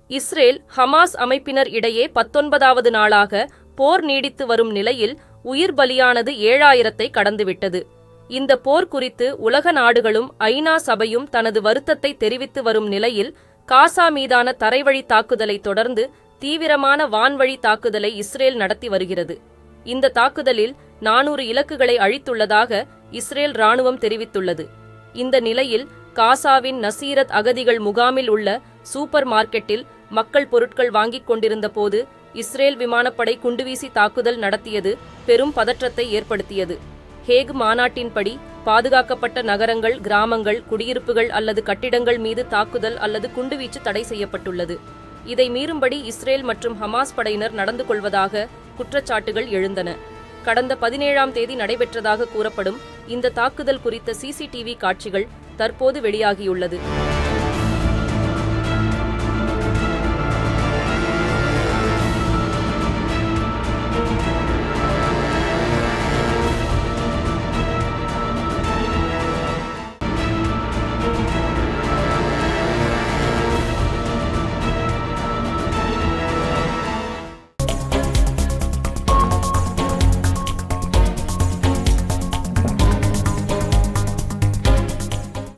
Israel Hamas அமைப்பினர் இடையே பத்தொன்பதாவது நாளாக போர் நீடித்து வரும் நிலையில் உயிர் பலியானது ஏழாயிரத்தை கடந்துவிட்டது இந்த போர் குறித்து உலக நாடுகளும் ஐநா சபையும் தனது வருத்தத்தை தெரிவித்து வரும் நிலையில் காசா மீதான தரைவழி தாக்குதலை தொடர்ந்து தீவிரமான வான்வழி தாக்குதலை இஸ்ரேல் நடத்தி வருகிறது இந்த தாக்குதலில் நானூறு இலக்குகளை அழித்துள்ளதாக இஸ்ரேல் ராணுவம் தெரிவித்துள்ளது இந்த நிலையில் காசாவின் நசீரத் அகதிகள் முகாமில் உள்ள சூப்பர் மார்க்கெட்டில் மக்கள் பொருட்கள் வாங்கிக் கொண்டிருந்த போது இஸ்ரேல் விமானப்படை குண்டுவீசி தாக்குதல் நடத்தியது பெரும் பதற்றத்தை ஏற்படுத்தியது ஹேக் மாநாட்டின்படி பாதுகாக்கப்பட்ட நகரங்கள் கிராமங்கள் குடியிருப்புகள் அல்லது கட்டிடங்கள் மீது தாக்குதல் அல்லது குண்டுவீச்சு தடை செய்யப்பட்டுள்ளது இதை மீறும்படி இஸ்ரேல் மற்றும் ஹமாஸ் படையினர் நடந்து கொள்வதாக குற்றச்சாட்டுகள் எழுந்தன கடந்த பதினேழாம் தேதி நடைபெற்றதாக கூறப்படும் இந்த தாக்குதல் குறித்த சிசிடிவி காட்சிகள் தற்போது வெளியாகியுள்ளது